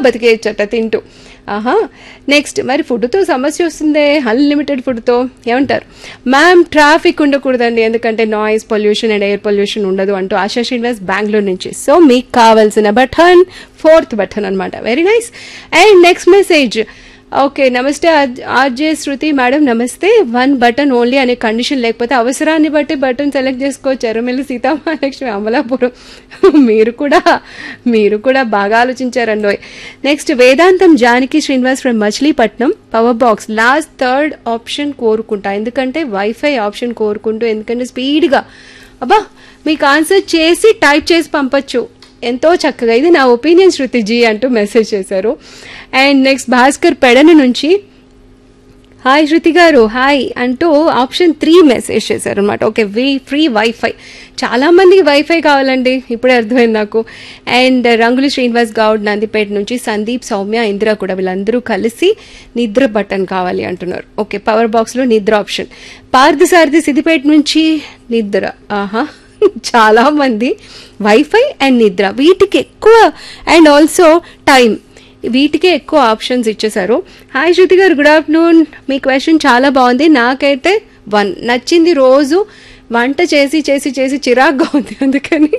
బతికేయచ్చట తింటూ ఆహా నెక్స్ట్ మరి ఫుడ్తో సమస్య వస్తుందే అన్లిమిటెడ్ ఫుడ్తో ఏమంటారు మ్యామ్ ట్రాఫిక్ ఉండకూడదండి ఎందుకంటే noise pollution and air pollution ఉండదు అంటూ ఆశా శ్రీనివాస్ బెంగళూరు నుంచి సో మీకు కావాల్సిన బటన్ ఫోర్త్ బటన్ అనమాట very nice and next message okay నమస్తే ఆర్జే శృతి మేడం నమస్తే వన్ బటన్ ఓన్లీ అనే కండిషన్ లేకపోతే అవసరాన్ని బట్టి బటన్ సెలెక్ట్ చేసుకోవచ్చు ఎర్రమెల్లి సీతామహాలక్ష్మి అమలాపురం మీరు కూడా మీరు కూడా బాగా ఆలోచించారండి next Vedantam Janaki Srinivas from Machilipatnam power box last third option కోరుకుంటా ఎందుకంటే వైఫై ఆప్షన్ కోరుకుంటూ ఎందుకంటే స్పీడ్గా అబ్బా మీకు ఆన్సర్ చేసి టైప్ చేసి పంపొచ్చు ఎంతో చక్కగా ఇది నా ఒపీనియన్ శృతి జీ అంటూ మెసేజ్ చేశారు అండ్ నెక్స్ట్ భాస్కర్ పెడన నుంచి హాయ్ శృతి గారు హాయ్ అంటూ ఆప్షన్ త్రీ మెసేజ్ చేశారు అనమాట ఓకే వి ఫ్రీ వైఫై చాలా మందికి వైఫై కావాలండి ఇప్పుడే అర్థమైంది నాకు అండ్ రంగులు శ్రీనివాస్ గౌడ్ నందిపేట నుంచి సందీప్ సౌమ్య ఇందిరా కూడా వీళ్ళందరూ కలిసి నిద్ర బటన్ కావాలి అంటున్నారు ఓకే పవర్ బాక్స్లో నిద్ర ఆప్షన్ పార్థసారథి సిద్దిపేట నుంచి నిద్ర ఆహా చాలా మంది వైఫై అండ్ నిద్ర వీటికి ఎక్కువ అండ్ ఆల్సో టైం వీటికే ఎక్కువ ఆప్షన్స్ ఇచ్చేశారు హాయ్ శృతి గారు గుడ్ ఆఫ్టర్నూన్ మీ క్వశ్చన్ చాలా బాగుంది నాకైతే వన్ నచ్చింది రోజు వంట చేసి చేసి చేసి చిరాగ్గా ఉంది అందుకని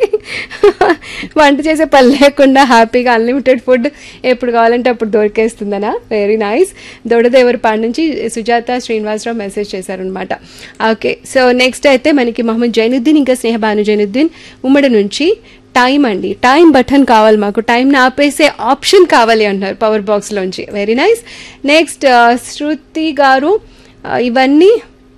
వంట చేసే పని లేకుండా హ్యాపీగా అన్లిమిటెడ్ ఫుడ్ ఎప్పుడు కావాలంటే అప్పుడు దొరికేస్తుందనా వెరీ నైస్ దొడదేవరపాడు నుంచి సుజాత శ్రీనివాసరావు మెసేజ్ చేశారనమాట ఓకే సో నెక్స్ట్ అయితే మనకి మహమ్మద్ జైనుద్దీన్ ఇంకా స్నేహ భాను జైనుద్దీన్ ఉమ్మడి నుంచి టైం అండి టైం బటన్ కావాలి మాకు టైం ఆపేసే ఆప్షన్ కావాలి అంటున్నారు పవర్ బాక్స్లోంచి వెరీ నైస్ నెక్స్ట్ శృతి గారు ఇవన్నీ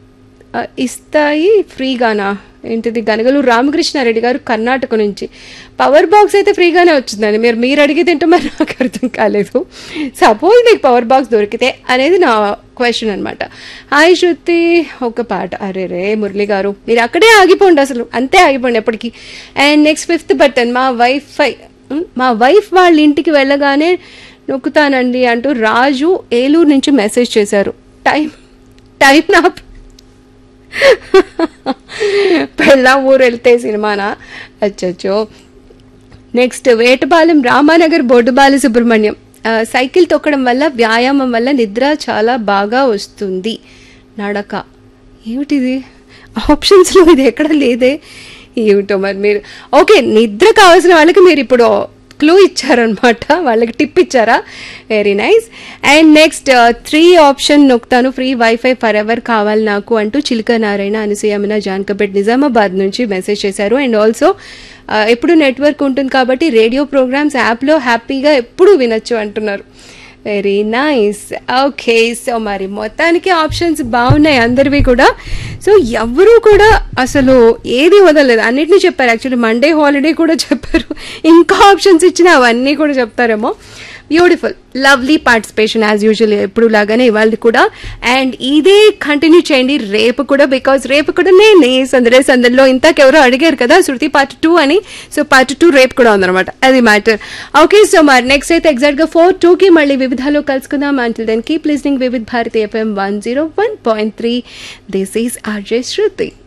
ఇస్తాయి ఫ్రీగానా ఏంటిది గనగలూరు రామకృష్ణారెడ్డి గారు కర్ణాటక నుంచి పవర్ బాక్స్ అయితే ఫ్రీగానే వచ్చిందండి మీరు మీరు అడిగి తింటే మరి నాకు అర్థం కాలేదు సపోజ్ మీకు పవర్ బాక్స్ దొరికితే అనేది నా క్వశ్చన్ అనమాట హాయ్ శృతి ఒక పాట అరే రే మురళి గారు మీరు అక్కడే ఆగిపోండి అసలు అంతే ఆగిపోండి ఎప్పటికీ అండ్ నెక్స్ట్ ఫిఫ్త్ బటన్ మా వైఫై మా వైఫ్ వాళ్ళ ఇంటికి వెళ్ళగానే నొక్కుతానండి అంటూ రాజు ఏలూరు నుంచి మెసేజ్ చేశారు టైం టైం నా పెళ్ళా ఊరు వెళ్తే సినిమానా అచ్చచ్చో నెక్స్ట్ వేటపాలెం రామానగర్ బొడ్డుబాలి సుబ్రహ్మణ్యం సైకిల్ తొక్కడం వల్ల వ్యాయామం వల్ల నిద్ర చాలా బాగా వస్తుంది నడక ఏమిటిది ఆప్షన్స్లో ఇది ఎక్కడ లేదే ఏమిటో మరి మీరు ఓకే నిద్ర కావాల్సిన వాళ్ళకి మీరు ఇప్పుడు క్లూ ఇచ్చారనమాట వాళ్ళకి టిప్ ఇచ్చారా very nice and next three option నొక్కుతాను ఫ్రీ వైఫై ఫర్ ఎవర్ కావాలి నాకు అంటూ చిలుక నారాయణ అనసూయమిన జాన్కపేట్ నిజామాబాద్ నుంచి మెసేజ్ చేశారు అండ్ ఆల్సో ఎప్పుడు నెట్వర్క్ ఉంటుంది కాబట్టి రేడియో ప్రోగ్రామ్స్ యాప్లో హ్యాపీగా ఎప్పుడు వినొచ్చు అంటున్నారు వెరీ నైస్ ఓకే సో మరి మొత్తానికి ఆప్షన్స్ బాగున్నాయి అందరివి కూడా సో ఎవరు కూడా అసలు ఏది వదలలేదు అన్నిటినీ చెప్పారు యాక్చువల్లీ మండే హాలిడే కూడా చెప్పారు ఇంకా ఆప్షన్స్ ఇచ్చినా అవన్నీ కూడా చెప్తారేమో beautiful lovely participation as usual ఎప్పుడు లాగానే ఇవాళ కూడా అండ్ ఇదే కంటిన్యూ చేయండి రేపు కూడా బికాజ్ రేపు కూడా నేనే సందడే సందడిలో ఇంతకెవరో అడిగారు కదా శృతి పార్ట్ టూ అని సో పార్ట్ టూ రేపు కూడా ఉందన్నమాట అది మ్యాటర్ ఓకే సో మరి నెక్స్ట్ అయితే ఎగ్జాక్ట్గా ఫోర్ టూకి మళ్ళీ వివిధాలో కలుసుకుందాం until then keep listening Vividh Bharati FM one zero one point three this is RJ Shruti